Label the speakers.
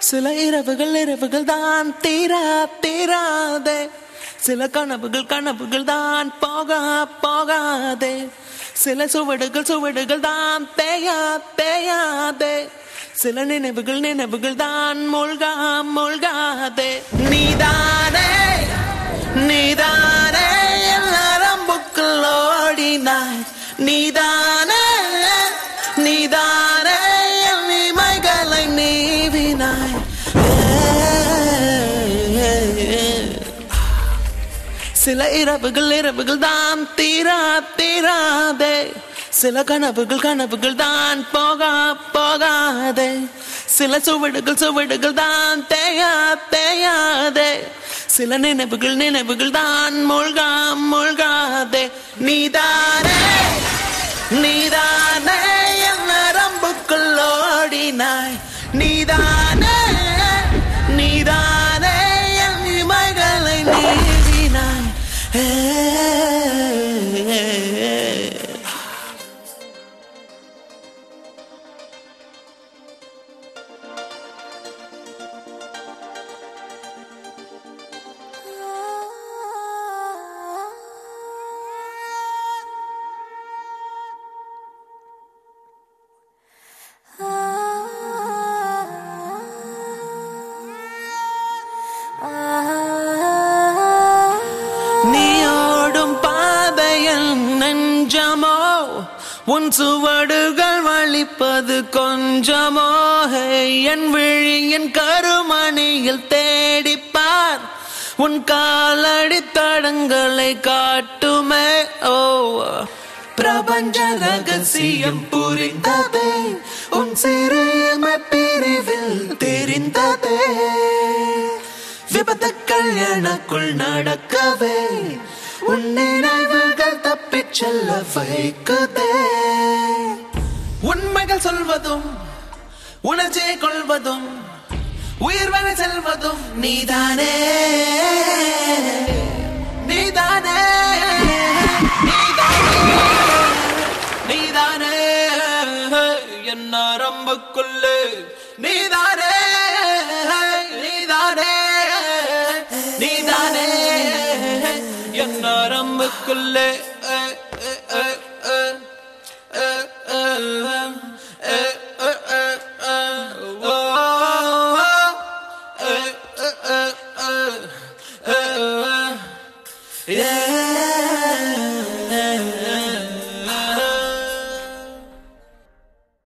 Speaker 1: சில இரவுகள் இரவுகள் தான் தீரா தீராதே சில கனவுகள் கனவுகள் தான் போகா போகாதே சில சுவடுகள் சுவடுகள் தான் தேயா தேயாதே சில நினைவுகள் நினைவுகள் தான் மூழ்கா மூழ்காதே நீதானே நீதானே எல்லாரம்புக்குள் ஓடினாய் நீதானே நீதானே என் இமைகளை நீவினாய் சில இரவுகள் இரவுகள் தான் தீரா தீராதே சில கனவுகள் கனவுகள் தான் போகா போகாதே சில சுவடுகள் சுவடுகள் தான் தேயா தேயாதே சில நினைவுகள் நினைவுகள் தான் மூழ்கா மூழ்காதே நீதானே நீதானே என் நரம்புக்குள் ஓடினாய் நீதானே நீதானே என் இமைகளை நீவினாய் ஏ, ஏ, ஏ. நீயோடும் பாதையில் நெஞ்சமோ உன் சுவடுகள் வலிப்பது கொஞ்சமோ ஹே, என் விழியின் கருமணியில் தேடிப்பார் உன் காலடி தடங்களை காட்டுமே ஓ பிரபஞ்ச ரகசியம் புரிந்ததே உன் சிறிய பிரிவில் தெரிந்ததே விபத்துக்கள் எனக்குள் நடக்கவே உன் நினைவுகள் தப்பிச் செல்ல வைக்குதே உண்மைகள் சொல்வதும் உணர்ச்சியை கொள்வதும் உயிர் வரை செல்வதும் நீதானே நீதானே நீதானே என் நரம்புக்குள்ளே நீதானே நீதானே நீதானே என் நரம்புக்குள்ளே